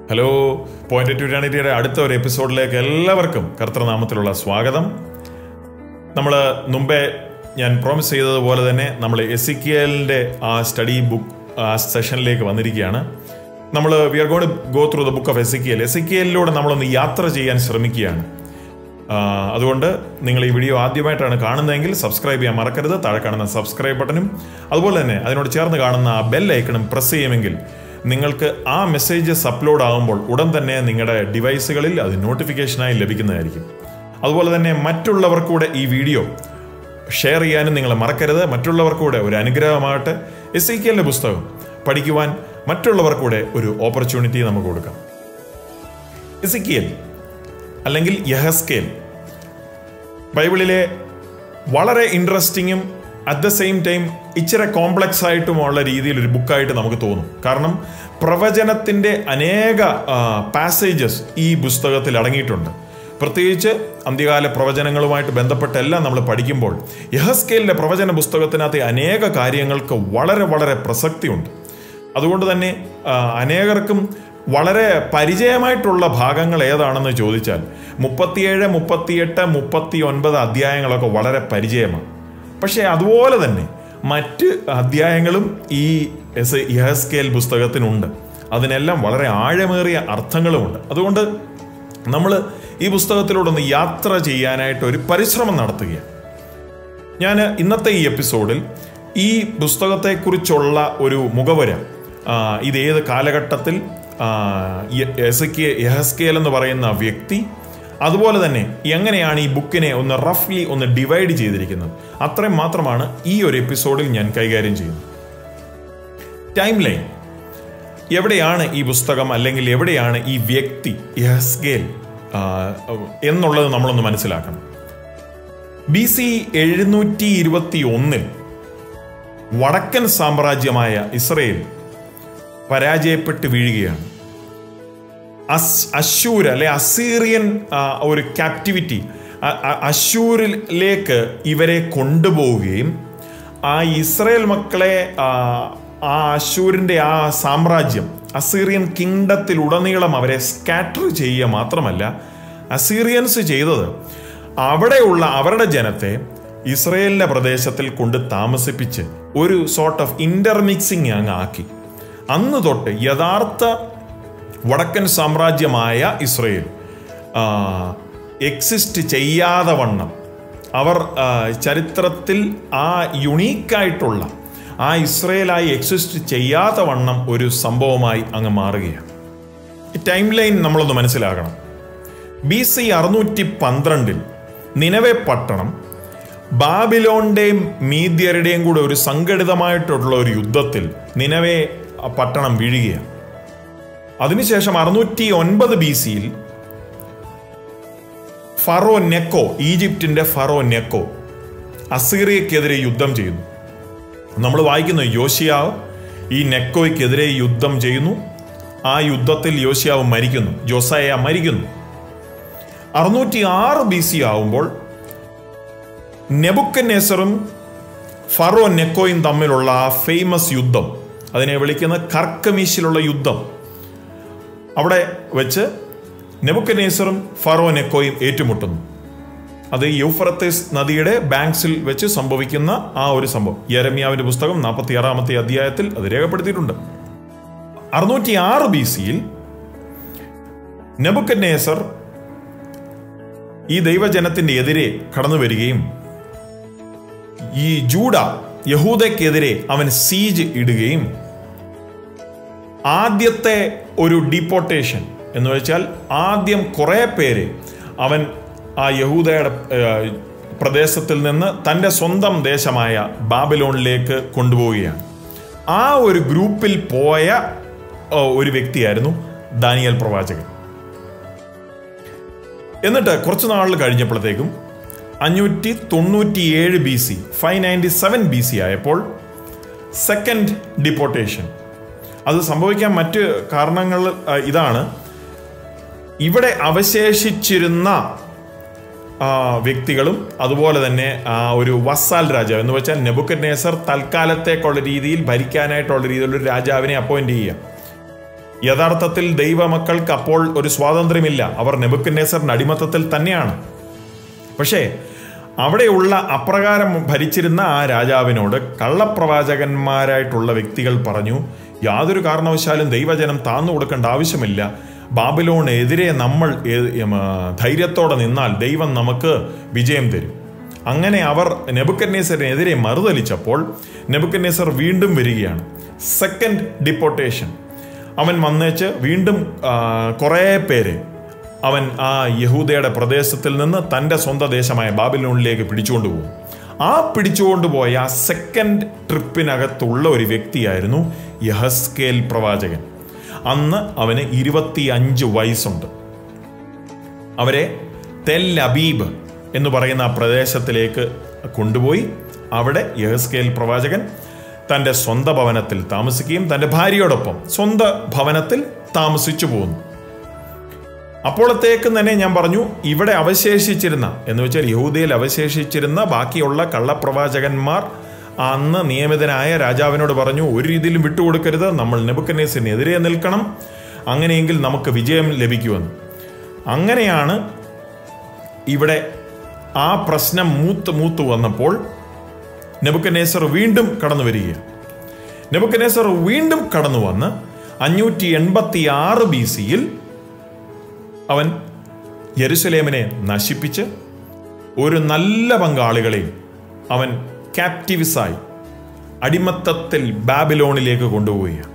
hello point two യൂണിറ്റിയുടെ അടുത്ത ഒരു എപ്പിസോഡിലേക്ക് എല്ലാവർക്കും കർത്തൃനാമത്തിലുള്ള സ്വാഗതം നമ്മൾ മുമ്പേ ഞാൻ പ്രോമിസ് ചെയ്തതുപോലെ തന്നെ നമ്മൾ എസിക്കിയലിൻ്റെ ആ സ്റ്റഡി ബുക്ക് ആ സെഷനിലേക്ക് വന്നിരിക്കുകയാണ് നമ്മൾ we are god go through the book of Ezekiel എസിക്കിയലിലൂടെ നമ്മളൊന്ന് യാത്ര ചെയ്യാൻ ശ്രമിക്കുകയാണ് ആ, അതുകൊണ്ട് നിങ്ങൾ ഈ വീഡിയോ ആദ്യമായിട്ടാണ് കാണുന്നതെങ്കിൽ സബ്സ്ക്രൈബ് ചെയ്യാൻ മറക്കരുത് താഴെ കാണുന്ന സബ്സ്ക്രൈബ് ബട്ടണും അതുപോലെ തന്നെ അതിനോട് ചേർന്ന് കാണുന്ന ആ ബെൽ ഐക്കണും പ്രസ് ചെയ്യുമെങ്കിൽ നിങ്ങൾക്ക് ആ മെസ്സേജസ് അപ്ലോഡ് ആകുമ്പോൾ ഉടൻ തന്നെ നിങ്ങളുടെ ഡിവൈസുകളിൽ അത് നോട്ടിഫിക്കേഷനായി ലഭിക്കുന്നതായിരിക്കും അതുപോലെ തന്നെ മറ്റുള്ളവർക്കൂടെ ഈ വീഡിയോ ഷെയർ ചെയ്യാനും നിങ്ങൾ മറക്കരുത് മറ്റുള്ളവർക്കൂടെ ഒരു അനുഗ്രഹമാകട്ടെ എസ് ഐ കെല്ലിൻ്റെ പുസ്തകം പഠിക്കുവാൻ മറ്റുള്ളവർക്കൂടെ ഒരു ഓപ്പർച്യൂണിറ്റി നമുക്ക് കൊടുക്കാം എസിക്കിയൽ അല്ലെങ്കിൽ യഹസ്കേൽ ബൈബിളിലെ വളരെ ഇൻട്രസ്റ്റിങ്ങും അറ്റ് ദ സെയിം ടൈം ഇച്ചിരി കോംപ്ലക്സ് ആയിട്ടുമുള്ള രീതിയിൽ ഒരു ബുക്കായിട്ട് നമുക്ക് തോന്നും കാരണം പ്രവചനത്തിൻ്റെ അനേക പാസേജസ് ഈ പുസ്തകത്തിൽ അടങ്ങിയിട്ടുണ്ട് പ്രത്യേകിച്ച് അന്ത്യകാല പ്രവചനങ്ങളുമായിട്ട് ബന്ധപ്പെട്ടെല്ലാം നമ്മൾ പഠിക്കുമ്പോൾ യഹസ്കേലിൻ്റെ പ്രവചന പുസ്തകത്തിനകത്തെ അനേക കാര്യങ്ങൾക്ക് വളരെ വളരെ പ്രസക്തിയുണ്ട് അതുകൊണ്ട് തന്നെ ആ, അനേകർക്കും വളരെ പരിചയമായിട്ടുള്ള ഭാഗങ്ങൾ ഏതാണെന്ന് ചോദിച്ചാൽ മുപ്പത്തിയേഴ് മുപ്പത്തിയെട്ട് മുപ്പത്തി ഒൻപത് അധ്യായങ്ങളൊക്കെ വളരെ പരിചയമാണ് പക്ഷേ അതുപോലെ തന്നെ മറ്റ് അധ്യായങ്ങളും ഈ എസ് യഹസ്കേൽ പുസ്തകത്തിനുണ്ട് അതിനെല്ലാം വളരെ ആഴമേറിയ അർത്ഥങ്ങളുമുണ്ട് അതുകൊണ്ട് നമ്മൾ ഈ പുസ്തകത്തിലൂടെ ഒന്ന് യാത്ര ചെയ്യാനായിട്ട് ഒരു പരിശ്രമം നടത്തുകയാണ് ഞാൻ ഇന്നത്തെ ഈ എപ്പിസോഡിൽ ഈ പുസ്തകത്തെക്കുറിച്ചുള്ള ഒരു മുഖവര ആ, ഇത് ഏത് കാലഘട്ടത്തിൽ ആ, യ- എസക്കിയ യഹസ്കേൽ എന്ന് പറയുന്ന വ്യക്തി അതുപോലെ തന്നെ എങ്ങനെയാണ് ഈ ബുക്കിനെ ഒന്ന് റഫ്ലി ഒന്ന് ഡിവൈഡ് ചെയ്തിരിക്കുന്നത് അത്രയും മാത്രമാണ് ഈ ഒരു എപ്പിസോഡിൽ ഞാൻ കൈകാര്യം ചെയ്യുന്നത് ടൈം ലൈൻ എവിടെയാണ് ഈ പുസ്തകം അല്ലെങ്കിൽ എവിടെയാണ് ഈ വ്യക്തി യഹസ്കേൽ ആ, എന്നുള്ളത് നമ്മളൊന്ന് മനസ്സിലാക്കണം ബി സി എഴുന്നൂറ്റി ഇരുപത്തി ഒന്നിൽ വടക്കൻ സാമ്രാജ്യമായ ഇസ്രയേൽ പരാജയപ്പെട്ട് വീഴുകയാണ് അസ് അശൂർ അല്ലെ അസീറിയൻ ആ, ഒരു ക്യാപ്റ്റിവിറ്റി അശൂരിലേക്ക് ഇവരെ കൊണ്ടുപോവുകയും ആ ഇസ്രയേൽ മക്കളെ ആ, ആ അശൂരിൻ്റെ ആ സാമ്രാജ്യം അസീറിയൻ കിങ്ഡത്തിൽ ഉടനീളം അവരെ സ്കാറ്റർ ചെയ്യുക മാത്രമല്ല അസീറിയൻസ് ചെയ്തത് അവിടെയുള്ള അവരുടെ ജനത്തെ ഇസ്രയേലിന്റെ പ്രദേശത്തിൽ കൊണ്ട് താമസിപ്പിച്ച് ഒരു സോർട്ട് ഓഫ് ഇന്റർമിക്സിങ് അങ്ങ് ആക്കി അന്ന് തൊട്ട് യഥാർത്ഥ വടക്കൻ സാമ്രാജ്യമായ ഇസ്രയേൽ എക്സിസ്റ്റ് ചെയ്യാതെ വണ്ണം അവർ ആ, ചരിത്രത്തിൽ ആ യുണീക്കായിട്ടുള്ള ആ ഇസ്രയേലായി എക്സിസ്റ്റ് ചെയ്യാത്ത വണ്ണം ഒരു സംഭവമായി അങ്ങ് മാറുകയാണ് ഈ ടൈം ലൈൻ നമ്മളൊന്ന് മനസ്സിലാക്കണം ബി സി അറുന്നൂറ്റി പന്ത്രണ്ടിൽ നിലവെ പട്ടണം ബാബിലോണിന്റെയും മീദ്യരുടെയും കൂടെ ഒരു സംഘടിതമായിട്ടുള്ള ഒരു യുദ്ധത്തിൽ നിലവെ പട്ടണം വീഴുകയാണ് അതിനുശേഷം അറുന്നൂറ്റി ഒൻപത് ബി സിയിൽ ഫറോ നെക്കോ ഈജിപ്തിന്റെ ഫറോ നെക്കോ അസീറിയക്കെതിരെ യുദ്ധം ചെയ്യുന്നു നമ്മൾ വായിക്കുന്നു യോശിയാവ് ഈ നെക്കോയ്ക്കെതിരെ യുദ്ധം ചെയ്യുന്നു ആ യുദ്ധത്തിൽ യോശിയാവ് മരിക്കുന്നു ജോസായ മരിക്കുന്നു അറുന്നൂറ്റി ആറ് ബി സി ആവുമ്പോൾ നെബുക്കനേസറും ഫറോ നെക്കോയും തമ്മിലുള്ള ആ ഫേമസ് യുദ്ധം അതിനെ വിളിക്കുന്ന കർക്കമീശിലുള്ള യുദ്ധം അവിടെ വെച്ച് നെബുക്കനേസറും ഫറോ നെക്കോയും ഏറ്റുമുട്ടുന്നു അത് യൂഫറത്തേസ് നദിയുടെ ബാങ്ക്സിൽ വെച്ച് സംഭവിക്കുന്ന ആ ഒരു സംഭവം യരമ്യാവിന്റെ പുസ്തകം നാൽപ്പത്തി ആറാമത്തെ അധ്യായത്തിൽ അത് രേഖപ്പെടുത്തിയിട്ടുണ്ട് അറുന്നൂറ്റി ആറ് ബി സിയിൽ നെബുക്കനേസർ ഈ ദൈവജനത്തിന്റെ എതിരെ കടന്നു വരികയും ഈ ജൂഡ യഹൂദയ്ക്കെതിരെ അവൻ സീജ് ഇടുകയും ആദ്യത്തെ ഒരു ഡിപ്പോർട്ടേഷൻ എന്ന് വെച്ചാൽ ആദ്യം കുറേ പേര് അവൻ ആ യഹൂദയുടെ ഏഹ്, പ്രദേശത്തിൽ നിന്ന് തൻ്റെ സ്വന്തം ദേശമായ ബാബിലോണിലേക്ക് കൊണ്ടുപോവുകയാണ് ആ ഒരു ഗ്രൂപ്പിൽ പോയ ഏഹ്, ഒരു വ്യക്തിയായിരുന്നു ദാനിയൽ പ്രവാചകൻ എന്നിട്ട് കുറച്ച് നാൾ കഴിഞ്ഞപ്പോഴത്തേക്കും അഞ്ഞൂറ്റി തൊണ്ണൂറ്റിയേഴ് B C five ninety seven B C ആയപ്പോൾ സെക്കൻഡ് ഡിപ്പോർട്ടേഷൻ അത് സംഭവിക്കാൻ മറ്റ് കാരണങ്ങൾ ആ, ഇതാണ് ഇവിടെ അവശേഷിച്ചിരുന്ന ആ, വ്യക്തികളും അതുപോലെ തന്നെ ആ, ഒരു വസാൽ രാജാവ് എന്ന് വെച്ചാൽ നെബുക്കറ്റ് നേസർ തൽക്കാലത്തേക്കുള്ള രീതിയിൽ ഭരിക്കാനായിട്ടുള്ള രീതിയിലുള്ള ഒരു രാജാവിനെ അപ്പോയിന്റ് ചെയ്യുക യഥാർത്ഥത്തിൽ ദൈവമക്കൾക്ക് അപ്പോൾ ഒരു സ്വാതന്ത്ര്യമില്ല അവർ നെബുക്കന്നേസറിന്റെ അടിമത്തത്തിൽ തന്നെയാണ് പക്ഷേ അവിടെയുള്ള അപ്രകാരം ഭരിച്ചിരുന്ന ആ രാജാവിനോട് കള്ളപ്രവാചകന്മാരായിട്ടുള്ള വ്യക്തികൾ പറഞ്ഞു യാതൊരു കാരണവശാലും ദൈവജനം താന്നു കൊടുക്കേണ്ട ആവശ്യമില്ല ബാബിലോണെതിരെ നമ്മൾ ഏ- ഉം, ആ, ധൈര്യത്തോടെ നിന്നാൽ ദൈവം നമുക്ക് വിജയം തരും അങ്ങനെ അവർ നെബുക്കന്നേസറിനെതിരെ മറുതലിച്ചപ്പോൾ നെബുക്കന്നേസർ വീണ്ടും വരികയാണ് സെക്കൻഡ് ഡിപ്പോട്ടേഷൻ അവൻ വന്നേച്ച് വീണ്ടും ആ, കുറേ പേരെ അവൻ ആ യഹൂദയുടെ പ്രദേശത്തിൽ നിന്ന് തൻ്റെ സ്വന്തം ദേശമായ ബാബിലോണിലേക്ക് പിടിച്ചുകൊണ്ട് പോകും ആ പിടിച്ചുകൊണ്ടുപോയ ആ സെക്കൻഡ് ട്രിപ്പിനകത്തുള്ള ഒരു വ്യക്തിയായിരുന്നു യഹസ്കേൽ പ്രവാചകൻ അന്ന് അവന് ഇരുപത്തി അഞ്ച് വയസ്സുണ്ട് അവരെ തെൽ അബീബ് എന്ന് പറയുന്ന ആ പ്രദേശത്തിലേക്ക് കൊണ്ടുപോയി അവിടെ യഹസ്കേൽ പ്രവാചകൻ തൻ്റെ സ്വന്തം ഭവനത്തിൽ താമസിക്കുകയും തൻ്റെ ഭാര്യയോടൊപ്പം സ്വന്തം ഭവനത്തിൽ താമസിച്ചു പോകുന്നു അപ്പോഴത്തേക്കും തന്നെ ഞാൻ പറഞ്ഞു ഇവിടെ അവശേഷിച്ചിരുന്ന എന്ന് വെച്ചാൽ യഹൂദയിൽ അവശേഷിച്ചിരുന്ന ബാക്കിയുള്ള കള്ളപ്രവാചകന്മാർ അന്ന് നിയമിതനായ രാജാവിനോട് പറഞ്ഞു ഒരു രീതിയിലും വിട്ടുകൊടുക്കരുത് നമ്മൾ നെബുക്കനേസിനെതിരെ നിൽക്കണം അങ്ങനെയെങ്കിൽ നമുക്ക് വിജയം ലഭിക്കുമെന്ന് അങ്ങനെയാണ് ഇവിടെ ആ പ്രശ്നം മൂത്ത് മൂത്ത് വന്നപ്പോൾ നെബുക്കനേസർ വീണ്ടും കടന്നു വരികയാണ് നെബുക്കനേസർ വീണ്ടും കടന്നു വന്ന് അഞ്ഞൂറ്റി എൺപത്തി ആറ് ബി സിയിൽ അവൻ യെരുസലേമിനെ നശിപ്പിച്ച് ഒരു നല്ല പങ്കാളികളെയും അവൻ ക്യാപ്റ്റിവിസായി അടിമത്തത്തിൽ ബാബിലോണിലേക്ക് കൊണ്ടുപോവുകയാണ്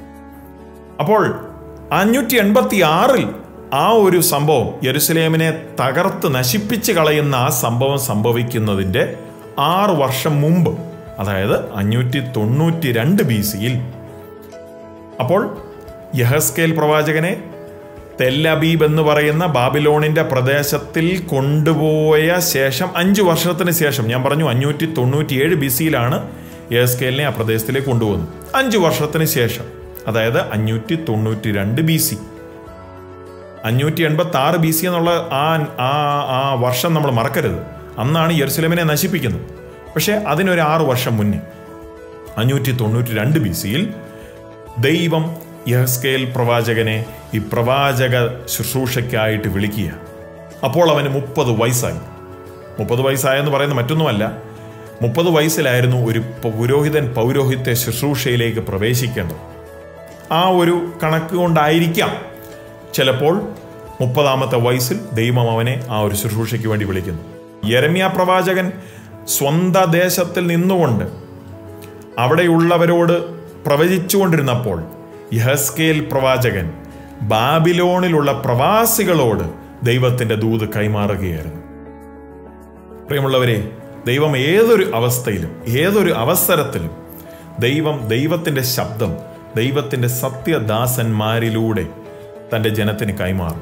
അപ്പോൾ അഞ്ഞൂറ്റി എൺപത്തി ആറിൽ ആ ഒരു സംഭവം യെരുസലേമിനെ തകർത്ത് നശിപ്പിച്ച് കളയുന്ന ആ സംഭവം സംഭവിക്കുന്നതിൻ്റെ ആറ് വർഷം മുമ്പ് അതായത് അഞ്ഞൂറ്റി തൊണ്ണൂറ്റി രണ്ട് ബി സിയിൽ അപ്പോൾ യഹസ്കേൽ പ്രവാചകനെ തെല്ലബീബ് എന്ന് പറയുന്ന ബാബിലോണിന്റെ പ്രദേശത്തിൽ കൊണ്ടുപോയ ശേഷം അഞ്ചു വർഷത്തിന് ശേഷം ഞാൻ പറഞ്ഞു അഞ്ഞൂറ്റി തൊണ്ണൂറ്റിയേഴ് ബി സിയിലാണ് യഹസ്കേലിനെ ആ പ്രദേശത്തിലേക്ക് കൊണ്ടുപോകുന്നത് അഞ്ചു വർഷത്തിന് ശേഷം അതായത് അഞ്ഞൂറ്റി തൊണ്ണൂറ്റി രണ്ട് ബി സി അഞ്ഞൂറ്റി എൺപത്തി ആറ് ബി സി എന്നുള്ള ആ ആ ആ വർഷം നമ്മൾ മറക്കരുത് അന്നാണ് യെറുസലേമിനെ നശിപ്പിക്കുന്നത് പക്ഷേ അതിനൊരു ആറ് വർഷം മുന്നേ അഞ്ഞൂറ്റി തൊണ്ണൂറ്റി രണ്ട് ബി സിയിൽ ദൈവം യഹസ്കേൽ പ്രവാചകനെ ഈ പ്രവാചക ശുശ്രൂഷയ്ക്കായിട്ട് വിളിക്കുക അപ്പോൾ അവന് മുപ്പത് വയസ്സായി മുപ്പത് വയസ്സായെന്ന് പറയുന്നത് മറ്റൊന്നുമല്ല മുപ്പത് വയസ്സിലായിരുന്നു ഒരു പുരോഹിതൻ പൗരോഹിത്യ ശുശ്രൂഷയിലേക്ക് പ്രവേശിക്കേണ്ടത് ആ ഒരു കണക്ക് കൊണ്ടായിരിക്കാം ചിലപ്പോൾ മുപ്പതാമത്തെ വയസ്സിൽ ദൈവം അവനെ ആ ഒരു ശുശ്രൂഷയ്ക്ക് വേണ്ടി വിളിക്കുന്നു യരമ്യ പ്രവാചകൻ സ്വന്ത ദേശത്തിൽ നിന്നുകൊണ്ട് അവിടെയുള്ളവരോട് പ്രവചിച്ചുകൊണ്ടിരുന്നപ്പോൾ യഹസ്കേൽ പ്രവാചകൻ ബാബിലോണിലുള്ള പ്രവാസികളോട് ദൈവത്തിന്റെ ദൂത് കൈമാറുകയായിരുന്നു പ്രിയമുള്ളവരെ ദൈവം ഏതൊരു അവസ്ഥയിലും ഏതൊരു അവസരത്തിലും ദൈവം ദൈവത്തിന്റെ ശബ്ദം ദൈവത്തിന്റെ സത്യദാസന്മാരിലൂടെ തന്റെ ജനത്തിന് കൈമാറും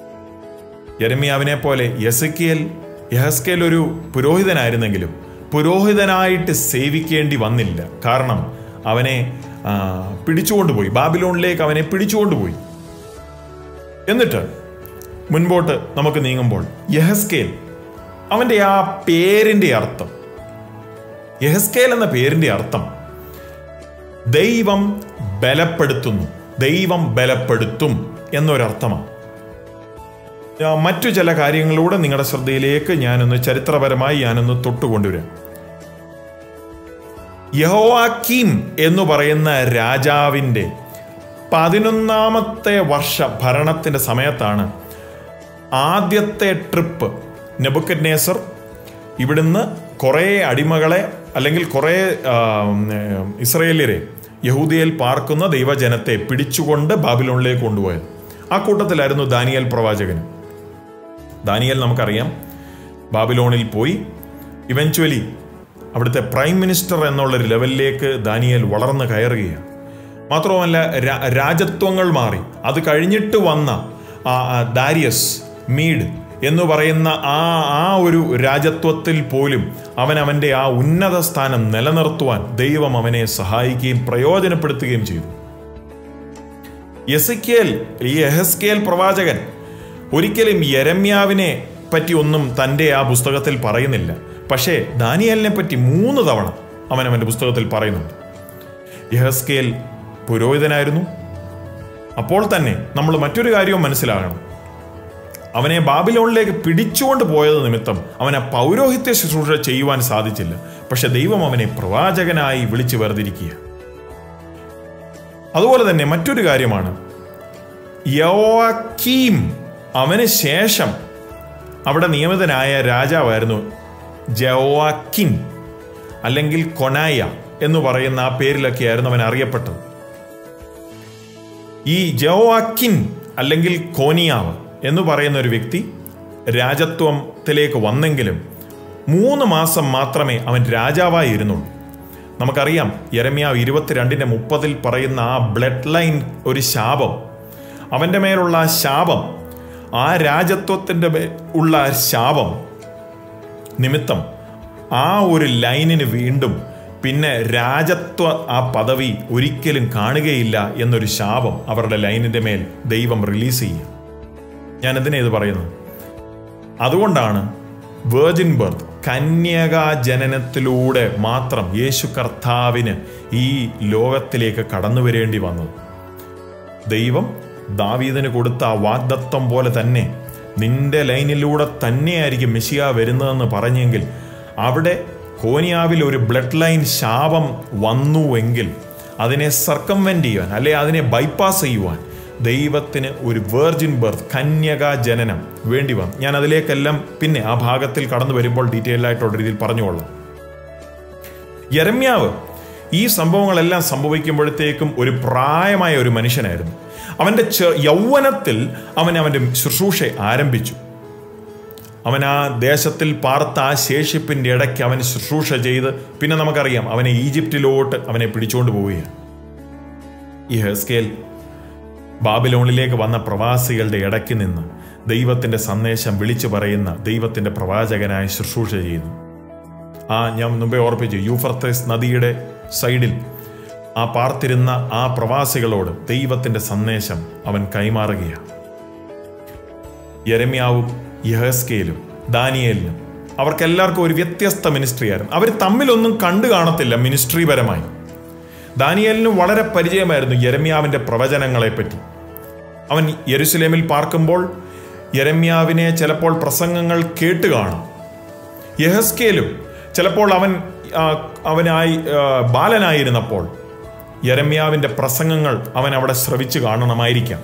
യരമ്യാവിനെ പോലെ യസക്കിയൽ യഹസ്കേൽ ഒരു പുരോഹിതനായിരുന്നെങ്കിലും പുരോഹിതനായിട്ട് സേവിക്കേണ്ടി വന്നില്ല കാരണം അവനെ ആ, പിടിച്ചുകൊണ്ടുപോയി ബാബിലോണിലേക്ക് അവനെ പിടിച്ചുകൊണ്ടുപോയി എന്നിട്ട് മുൻപോട്ട് നമുക്ക് നീങ്ങുമ്പോൾ യഹസ്കേൽ അവന്റെ ആ പേരിന്റെ അർത്ഥം യഹസ്കേൽ എന്ന പേരിന്റെ അർത്ഥം ദൈവം ബലപ്പെടുത്തുന്നു ദൈവം ബലപ്പെടുത്തും എന്നൊരർത്ഥമാണ് ആ, മറ്റു ചില കാര്യങ്ങളിലൂടെ നിങ്ങളുടെ ശ്രദ്ധയിലേക്ക് ഞാനൊന്ന് ചരിത്രപരമായി ഞാനൊന്ന് തൊട്ടുകൊണ്ടുവരാം യഹോവാക്കീം എന്ന് പറയുന്ന രാജാവിൻ്റെ പതിനൊന്നാമത്തെ വർഷ ഭരണത്തിൻ്റെ സമയത്താണ് ആദ്യത്തെ ട്രിപ്പ് നെബുക്കറ്റ്നേസർ ഇവിടുന്ന് കുറേ അടിമകളെ അല്ലെങ്കിൽ കുറേ ആ, ഉം, ഇസ്രയേലിയരെ യഹൂദിയയിൽ പാർക്കുന്ന ദൈവജനത്തെ പിടിച്ചുകൊണ്ട് ബാബിലോണിലേക്ക് കൊണ്ടുപോയത് ആ കൂട്ടത്തിലായിരുന്നു ദാനിയൽ പ്രവാചകനും ദാനിയൽ നമുക്കറിയാം ബാബിലോണിൽ പോയി ഇവൻച്വലി അവിടുത്തെ പ്രൈം മിനിസ്റ്റർ എന്നുള്ളൊരു ലെവലിലേക്ക് ദാനിയൽ വളർന്നു കയറുകയാണ് മാത്രവുമല്ല രാ- രാജത്വങ്ങൾ മാറി അത് കഴിഞ്ഞിട്ട് വന്ന ആ ആ ദാരിയസ് മീഡ് എന്ന് പറയുന്ന ആ ആ ഒരു രാജത്വത്തിൽ പോലും അവൻ അവൻ്റെ ആ ഉന്നത സ്ഥാനം നിലനിർത്തുവാൻ ദൈവം അവനെ സഹായിക്കുകയും പ്രയോജനപ്പെടുത്തുകയും ചെയ്തു യസിക്കേൽ ഈ എഹസ്കേൽ പ്രവാചകൻ ഒരിക്കലും യരമ്യാവിനെ പറ്റി ഒന്നും തൻ്റെ ആ പുസ്തകത്തിൽ പറയുന്നില്ല പക്ഷേ ദാനിയലിനെ പറ്റി മൂന്ന് തവണ അവൻ അവൻ്റെ പുസ്തകത്തിൽ പറയുന്നുണ്ട് യഹസ്കേൽ പുരോഹിതനായിരുന്നു അപ്പോൾ തന്നെ നമ്മൾ മറ്റൊരു കാര്യവും മനസ്സിലാകണം അവനെ ബാബിലോണിലേക്ക് പിടിച്ചുകൊണ്ട് പോയത് നിമിത്തം അവനെ പൗരോഹിത്യ ശുശ്രൂഷ ചെയ്യുവാൻ സാധിച്ചില്ല പക്ഷെ ദൈവം അവനെ പ്രവാചകനായി വിളിച്ചു വേർതിരിക്കുക അതുപോലെ തന്നെ മറ്റൊരു കാര്യമാണ് യോക്കീം അവന് ശേഷം അവിടെ നിയമിതനായ രാജാവായിരുന്നു ജോവാക്കിൻ അല്ലെങ്കിൽ കൊനായ എന്ന് പറയുന്ന ആ പേരിലൊക്കെയായിരുന്നു അവൻ അറിയപ്പെട്ടത് ഈ ജോവാക്കിൻ അല്ലെങ്കിൽ കോനിയാവ് എന്ന് പറയുന്ന ഒരു വ്യക്തി രാജത്വത്തിലേക്ക് വന്നെങ്കിലും മൂന്ന് മാസം മാത്രമേ അവൻ രാജാവായി ഇരുന്നുള്ളൂ നമുക്കറിയാം യരമ്യാവ് ഇരുപത്തിരണ്ടിന്റെ മുപ്പതിൽ പറയുന്ന ആ ബ്ലഡ് ലൈൻ ഒരു ശാപം അവൻ്റെ മേലുള്ള ആ ശാപം ആ രാജത്വത്തിൻ്റെ ഉള്ള ശാപം നിമിത്തം ആ ഒരു ലൈനിന് വീണ്ടും പിന്നെ രാജത്വ ആ പദവി ഒരിക്കലും കാണുകയില്ല എന്നൊരു ശാപം അവരുടെ ലൈനിന്റെ മേൽ ദൈവം റിലീസ് ചെയ്യുക ഞാൻ എന്തിനാ ഇത് പറയുന്നത് അതുകൊണ്ടാണ് വേർജിൻ ബർത്ത് കന്യകാ ജനനത്തിലൂടെ മാത്രം യേശു കർത്താവിന് ഈ ലോകത്തിലേക്ക് കടന്നു വരേണ്ടി വന്നത് ദൈവം ദാവീദിന് കൊടുത്ത ആ വാഗ്ദത്വം പോലെ തന്നെ നിന്റെ ലൈനിലൂടെ തന്നെയായിരിക്കും മെസ്സിയ വരുന്നതെന്ന് പറഞ്ഞെങ്കിൽ അവിടെ കോനിയാവിൽ ഒരു ബ്ലഡ് ലൈൻ ശാപം വന്നുവെങ്കിൽ അതിനെ സർക്കംവെന്റ് ചെയ്യുവാൻ അല്ലെ അതിനെ ബൈപ്പാസ് ചെയ്യുവാൻ ദൈവത്തിന് ഒരു വേർജിൻ ബർത്ത് കന്യകാ ജനനം വേണ്ടി വന്നു ഞാൻ അതിലേക്കെല്ലാം പിന്നെ ആ ഭാഗത്തിൽ കടന്നു വരുമ്പോൾ ഡീറ്റെയിൽ ആയിട്ടുള്ള രീതിയിൽ പറഞ്ഞുകൊള്ളാം യരമ്യാവ് ഈ സംഭവങ്ങളെല്ലാം സംഭവിക്കുമ്പോഴത്തേക്കും ഒരു പ്രായമായ ഒരു മനുഷ്യനായിരുന്നു അവന്റെ ചെ- യൗവനത്തിൽ അവൻ അവന്റെ ശുശ്രൂഷ ആരംഭിച്ചു അവൻ ആ ദേശത്തിൽ പാർത്ത ആ ശേഷിപ്പിന്റെ ഇടയ്ക്ക് അവൻ ശുശ്രൂഷ ചെയ്ത് പിന്നെ നമുക്കറിയാം അവനെ ഈജിപ്തിലോട്ട് അവനെ പിടിച്ചുകൊണ്ട് പോവുകയാണ് ഈ ഹെസ്കേൽ ബാബിലോണിലേക്ക് വന്ന പ്രവാസികളുടെ ഇടയ്ക്ക് നിന്ന് ദൈവത്തിന്റെ സന്ദേശം വിളിച്ചു പറയുന്ന ദൈവത്തിന്റെ പ്രവാചകനായി ശുശ്രൂഷ ചെയ്യുന്നു ആ ഞാൻ മുമ്പേ ഓർപ്പിച്ചു യൂഫർത്തസ് നദിയുടെ സൈഡിൽ ആ പാർത്തിരുന്ന ആ പ്രവാസികളോട് ദൈവത്തിന്റെ സന്ദേശം അവൻ കൈമാറുകയാണ് യരമ്യാവും യഹസ്കേലും ദാനിയേലിനും അവർക്കെല്ലാവർക്കും ഒരു വ്യത്യസ്ത മിനിസ്ട്രി ആയിരുന്നു അവർ തമ്മിലൊന്നും കണ്ടു കാണത്തില്ല മിനിസ്ട്രി പരമായി ദാനിയേലിന് വളരെ പരിചയമായിരുന്നു യരമ്യാവിന്റെ പ്രവചനങ്ങളെപ്പറ്റി അവൻ യെരുസലേമിൽ പാർക്കുമ്പോൾ യരമ്യാവിനെ ചിലപ്പോൾ പ്രസംഗങ്ങൾ കേട്ട് കാണും യഹസ്കേലും ചിലപ്പോൾ അവൻ ആ, അവനായി ആ, ബാലനായിരുന്നപ്പോൾ യരമ്യാവിന്റെ പ്രസംഗങ്ങൾ അവൻ അവിടെ ശ്രവിച്ചു കാണണമായിരിക്കാം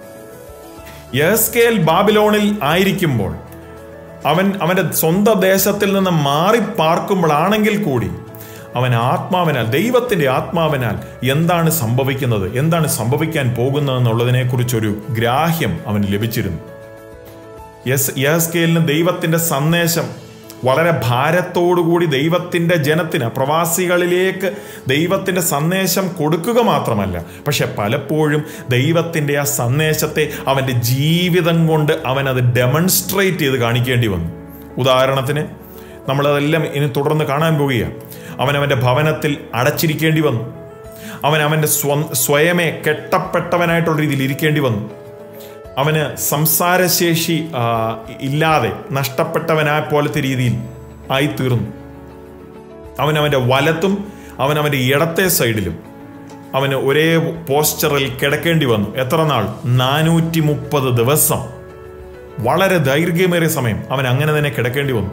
യഹസ്കേൽ ബാബിലോണിൽ ആയിരിക്കുമ്പോൾ അവൻ അവന്റെ സ്വന്തം ദേശത്തിൽ നിന്ന് മാറി പാർക്കുമ്പോഴാണെങ്കിൽ കൂടി അവൻ ആത്മാവിനാൽ ദൈവത്തിന്റെ ആത്മാവിനാൽ എന്താണ് സംഭവിക്കുന്നത് എന്താണ് സംഭവിക്കാൻ പോകുന്നതെന്നുള്ളതിനെ കുറിച്ചൊരു ഗ്രാഹ്യം അവന് ലഭിച്ചിരുന്നു യെസ് യഹസ്കേലിന് ദൈവത്തിന്റെ സന്ദേശം വളരെ ഭാരത്തോടുകൂടി ദൈവത്തിന്റെ ജനത്തിന് പ്രവാസികളിലേക്ക് ദൈവത്തിന്റെ സന്ദേശം കൊടുക്കുക മാത്രമല്ല പക്ഷെ പലപ്പോഴും ദൈവത്തിന്റെ ആ സന്ദേശത്തെ അവന്റെ ജീവിതം കൊണ്ട് അവൻ അത് ഡെമൺസ്ട്രേറ്റ് ചെയ്ത് കാണിക്കേണ്ടി വന്നു ഉദാഹരണത്തിന് നമ്മളതെല്ലാം ഇനി തുടർന്ന് കാണാൻ പോവുകയാണ് അവൻ അവന്റെ ഭവനത്തിൽ അടച്ചിരിക്കേണ്ടി വന്നു അവൻ അവന്റെ സ്വ സ്വയമേ കെട്ടപ്പെട്ടവനായിട്ടുള്ള രീതിയിൽ ഇരിക്കേണ്ടി വന്നു അവന് സംസാരശേഷി ആ, ഇല്ലാതെ നഷ്ടപ്പെട്ടവനാ പോലത്തെ രീതിയിൽ ആയിത്തീർന്നു അവൻ അവൻ്റെ വലത്തും അവൻ അവൻ്റെ ഇടത്തെ സൈഡിലും അവന് ഒരേ പോസ്റ്ററിൽ കിടക്കേണ്ടി വന്നു എത്ര നാൾ നാനൂറ്റി മുപ്പത് ദിവസം വളരെ ദൈർഘ്യമേറിയ സമയം അവൻ അങ്ങനെ തന്നെ കിടക്കേണ്ടി വന്നു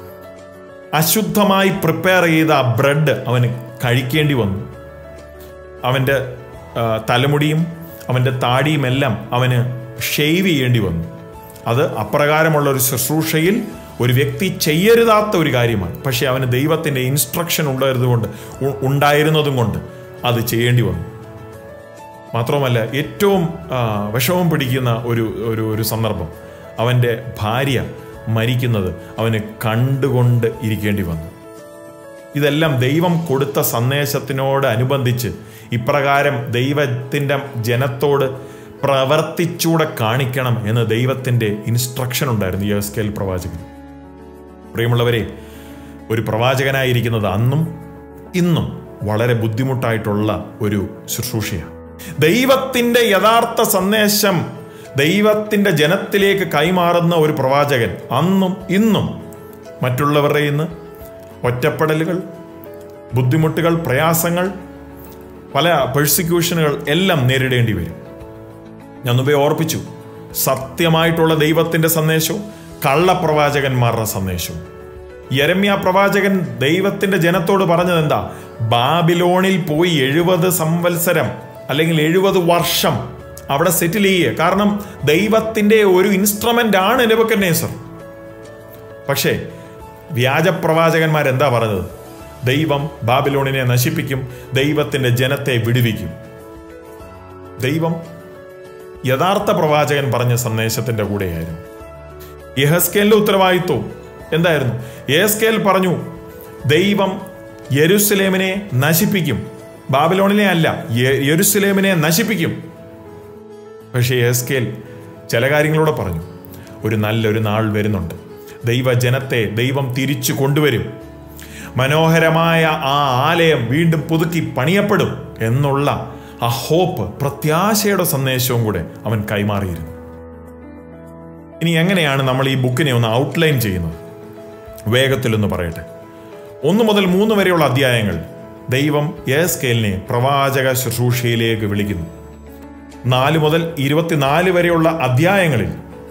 അശുദ്ധമായി പ്രിപ്പയർ ചെയ്ത ആ ബ്രെഡ് അവന് കഴിക്കേണ്ടി വന്നു അവൻ്റെ ആ, തലമുടിയും അവൻ്റെ താടിയും എല്ലാം അവന് ഷെയ്വ് ചെയ്യേണ്ടി വന്നു അത് അപ്രകാരമുള്ള ഒരു ശുശ്രൂഷയിൽ ഒരു വ്യക്തി ചെയ്യരുതാത്ത ഒരു കാര്യമാണ് പക്ഷേ അവന് ദൈവത്തിൻ്റെ ഇൻസ്ട്രക്ഷൻ ഉണ്ടായിരുന്നതുകൊണ്ട് ഉ- ഉണ്ടായിരുന്നതും കൊണ്ട് അത് ചെയ്യേണ്ടി വന്നു മാത്രവുമല്ല ഏറ്റവും ആ, വിഷമം പിടിക്കുന്ന ഒരു ഒരു ഒരു സന്ദർഭം അവൻ്റെ ഭാര്യ മരിക്കുന്നത് അവന് കണ്ടുകൊണ്ട് ഇരിക്കേണ്ടി വന്നു ഇതെല്ലാം ദൈവം കൊടുത്ത സന്ദേശത്തിനോട് അനുബന്ധിച്ച് ഇപ്രകാരം ദൈവത്തിൻ്റെ ജനത്തോട് പ്രവർത്തിച്ചൂടെ കാണിക്കണം എന്ന് ദൈവത്തിൻ്റെ ഇൻസ്ട്രക്ഷൻ ഉണ്ടായിരുന്നു യസ്കേൽ പ്രവാചകൻ പ്രിയമുള്ളവരെ ഒരു പ്രവാചകനായിരിക്കുന്നത് അന്നും ഇന്നും വളരെ ബുദ്ധിമുട്ടായിട്ടുള്ള ഒരു ശുശ്രൂഷയാണ് ദൈവത്തിൻ്റെ യഥാർത്ഥ സന്ദേശം ദൈവത്തിൻ്റെ ജനത്തിലേക്ക് കൈമാറുന്ന ഒരു പ്രവാചകൻ അന്നും ഇന്നും മറ്റുള്ളവരുടെ ഇന്ന് ഒറ്റപ്പെടലുകൾ ബുദ്ധിമുട്ടുകൾ പ്രയാസങ്ങൾ പല പെർസിക്യൂഷനുകൾ എല്ലാം നേരിടേണ്ടി വരും ഞാൻ മുമ്പേ ഓർപ്പിച്ചു സത്യമായിട്ടുള്ള ദൈവത്തിന്റെ സന്ദേശവും കള്ളപ്രവാചകന്മാരുടെ സന്ദേശവും യരമ്യ പ്രവാചകൻ ദൈവത്തിന്റെ ജനത്തോട് പറഞ്ഞത് എന്താ ബാബിലോണിൽ പോയി എഴുപത് സംവത്സരം അല്ലെങ്കിൽ എഴുപത് വർഷം അവിടെ സെറ്റിൽ ചെയ്യുക കാരണം ദൈവത്തിന്റെ ഒരു ഇൻസ്ട്രുമെന്റ് ആണ് നെബുക്കന്നേസർ പക്ഷേ വ്യാജപ്രവാചകന്മാർ എന്താ പറഞ്ഞത് ദൈവം ബാബിലോണിനെ നശിപ്പിക്കും ദൈവത്തിന്റെ ജനത്തെ വിടുവിക്കും ദൈവം യഥാർത്ഥ പ്രവാചകൻ പറഞ്ഞ സന്ദേശത്തിന്റെ കൂടെയായിരുന്നു യഹസ്കേലിന്റെ ഉത്തരവാദിത്വം എന്തായിരുന്നു യഹസ്കേൽ പറഞ്ഞു ദൈവം യെരുസലേമിനെ നശിപ്പിക്കും ബാബിലോണിനെ അല്ല യെ- യെരുസലേമിനെ നശിപ്പിക്കും പക്ഷേ യഹസ്കേൽ ചില കാര്യങ്ങളൂടെ പറഞ്ഞു ഒരു നല്ലൊരു നാൾ വരുന്നുണ്ട് ദൈവജനത്തെ ദൈവം തിരിച്ചു കൊണ്ടുവരും മനോഹരമായ ആ ആലയം വീണ്ടും പുതുക്കി പണിയപ്പെടും എന്നുള്ള ആ ഹോപ്പ് പ്രത്യാശയുടെ സന്ദേശവും കൂടെ അവൻ കൈമാറിയിരുന്നു ഇനി എങ്ങനെയാണ് നമ്മൾ ഈ ബുക്കിനെ ഒന്ന് ഔട്ട്ലൈൻ ചെയ്യുന്നത് വേഗത്തിലൊന്ന് പറയട്ടെ ഒന്ന് മുതൽ മൂന്ന് വരെയുള്ള അധ്യായങ്ങൾ ദൈവം എസ്കേലിനെ പ്രവാചക ശുശ്രൂഷയിലേക്ക് വിളിക്കുന്നു നാല് മുതൽ ഇരുപത്തിനാല് വരെയുള്ള അധ്യായങ്ങളിൽ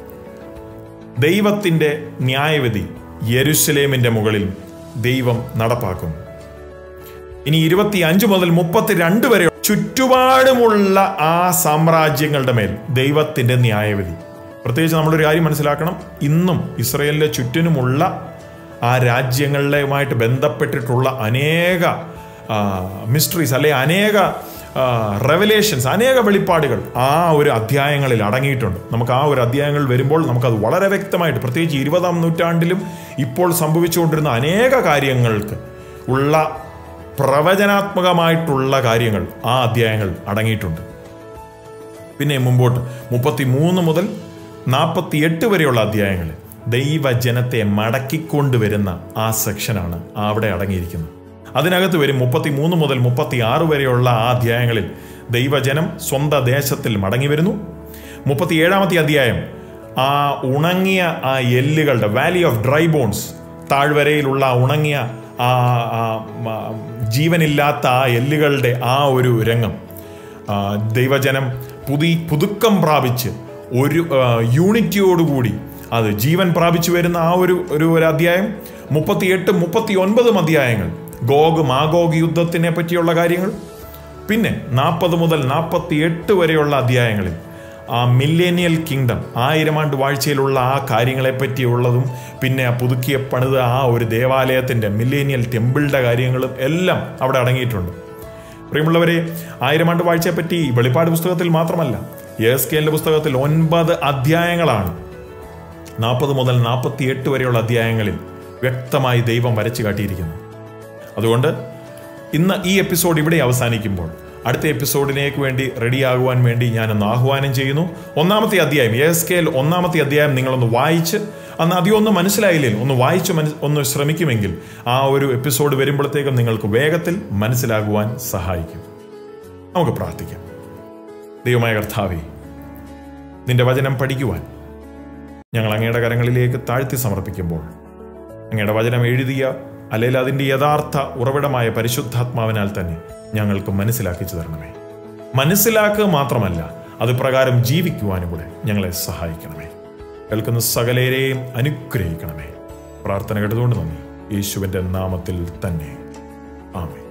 ദൈവത്തിന്റെ ന്യായവിധി യെരുസലേമിന്റെ മുകളിൽ ദൈവം നടപ്പാക്കുന്നു ഇനി ഇരുപത്തി അഞ്ച് മുതൽ മുപ്പത്തിരണ്ട് വരെ ചുറ്റുപാടുമുള്ള ആ സാമ്രാജ്യങ്ങളുടെ മേൽ ദൈവത്തിന്റെ ന്യായവിധി പ്രത്യേകിച്ച് നമ്മളൊരു കാര്യം മനസ്സിലാക്കണം ഇന്നും ഇസ്രയേലിന്റെ ചുറ്റിനുമുള്ള ആ രാജ്യങ്ങളുമായിട്ട് ബന്ധപ്പെട്ടിട്ടുള്ള അനേക മിസ്റ്ററീസ് അല്ലെ അനേക റെവലേഷൻസ് അനേക വെളിപ്പാടുകൾ ആ ഒരു അധ്യായങ്ങളിൽ അടങ്ങിയിട്ടുണ്ട് നമുക്ക് ആ ഒരു അധ്യായങ്ങൾ വരുമ്പോൾ നമുക്കത് വളരെ വ്യക്തമായിട്ട് പ്രത്യേകിച്ച് ഇരുപതാം നൂറ്റാണ്ടിലും ഇപ്പോൾ സംഭവിച്ചുകൊണ്ടിരുന്ന അനേക കാര്യങ്ങൾക്ക് ഉള്ള പ്രവചനാത്മകമായിട്ടുള്ള കാര്യങ്ങൾ ആ അധ്യായങ്ങൾ അടങ്ങിയിട്ടുണ്ട് പിന്നെ മുമ്പോട്ട് മുപ്പത്തി മൂന്ന് മുതൽ നാൽപ്പത്തി എട്ട് വരെയുള്ള അധ്യായങ്ങൾ ദൈവജനത്തെ മടക്കിക്കൊണ്ടുവരുന്ന ആ സെക്ഷനാണ് അവിടെ അടങ്ങിയിരിക്കുന്നത് അതിനകത്ത് വരും മുപ്പത്തി മൂന്ന് മുതൽ മുപ്പത്തി ആറ് വരെയുള്ള ആ അധ്യായങ്ങളിൽ ദൈവജനം സ്വന്തം ദേശത്തിൽ മടങ്ങി വരുന്നു മുപ്പത്തി ഏഴാമത്തെ അധ്യായം ആ ഉണങ്ങിയ ആ എല്ലുകളുടെ വാലി ഓഫ് ഡ്രൈ ബോൺസ് താഴ്വരയിലുള്ള ആ ഉണങ്ങിയ ആ ആ, ആ, ജീവനില്ലാത്ത ആ എല്ലുകളുടെ ആ ഒരു രംഗം ആ, ദൈവജനം പുതി പുതുക്കം പ്രാപിച്ച് ഒരു ആ, യൂണിറ്റിയോടുകൂടി അത് ജീവൻ പ്രാപിച്ചു വരുന്ന ആ ഒരു ഒരു ഒരു അധ്യായം മുപ്പത്തിയെട്ട് മുപ്പത്തി ഒൻപതും അധ്യായങ്ങൾ ഗോഗ് മാഗോഗ് യുദ്ധത്തിനെ പറ്റിയുള്ള കാര്യങ്ങൾ പിന്നെ നാൽപ്പത് മുതൽ നാൽപ്പത്തി എട്ട് വരെയുള്ള അധ്യായങ്ങളിൽ ആ മില്ലേനിയൽ കിങ്ഡം ആയിരം ആണ്ട് വാഴ്ചയിലുള്ള ആ കാര്യങ്ങളെ പറ്റിയുള്ളതും പിന്നെ ആ പുതുക്കിയ പണിത് ആ ഒരു ദേവാലയത്തിൻ്റെ മില്ലേനിയൽ ടെമ്പിളിൻ്റെ കാര്യങ്ങളും എല്ലാം അവിടെ അടങ്ങിയിട്ടുണ്ട് പ്രിയമുള്ളവരെ ആയിരം ആണ്ട് വാഴ്ചയെപ്പറ്റി വെളിപ്പാട് പുസ്തകത്തിൽ മാത്രമല്ല എസ് കെലിന്റെ പുസ്തകത്തിൽ ഒൻപത് അധ്യായങ്ങളാണ് നാൽപ്പത് മുതൽ നാൽപ്പത്തി എട്ട് വരെയുള്ള അധ്യായങ്ങളിൽ വ്യക്തമായി ദൈവം വരച്ചു കാട്ടിയിരിക്കുന്നു അതുകൊണ്ട് ഇന്ന് ഈ എപ്പിസോഡ് ഇവിടെ അവസാനിക്കുമ്പോൾ അടുത്ത എപ്പിസോഡിനേക്ക് വേണ്ടി റെഡിയാകുവാൻ വേണ്ടി ഞാനൊന്ന് ആഹ്വാനം ചെയ്യുന്നു ഒന്നാമത്തെ അധ്യായം എസ് കെൽ ഒന്നാമത്തെ അധ്യായം നിങ്ങളൊന്ന് വായിച്ച് അന്ന് അധികം ഒന്നും മനസ്സിലായില്ലേ ഒന്ന് വായിച്ച് മനസ് ഒന്ന് ശ്രമിക്കുമെങ്കിൽ ആ ഒരു എപ്പിസോഡ് വരുമ്പോഴത്തേക്കും നിങ്ങൾക്ക് വേഗത്തിൽ മനസ്സിലാകുവാൻ സഹായിക്കും നമുക്ക് പ്രാർത്ഥിക്കാം ദൈവമായ കർത്താവേ നിന്റെ വചനം പഠിക്കുവാൻ ഞങ്ങൾ അങ്ങയുടെ കരങ്ങളിലേക്ക് താഴ്ത്തി സമർപ്പിക്കുമ്പോൾ അങ്ങയുടെ വചനം എഴുതിയ അല്ലെങ്കിൽ അതിൻ്റെ യഥാർത്ഥ ഉറവിടമായ പരിശുദ്ധാത്മാവിനാൽ തന്നെ ഞങ്ങൾക്ക് മനസ്സിലാക്കിച്ചു തരണമേ മനസ്സിലാക്കുക മാത്രമല്ല അത് പ്രകാരം ജീവിക്കുവാനും കൂടെ ഞങ്ങളെ സഹായിക്കണമേ കേൾക്കുന്ന സകലരെയും അനുഗ്രഹിക്കണമേ പ്രാർത്ഥന കേട്ടതുകൊണ്ട് നന്ദി യേശുവിൻ്റെ നാമത്തിൽ തന്നെ ആമേ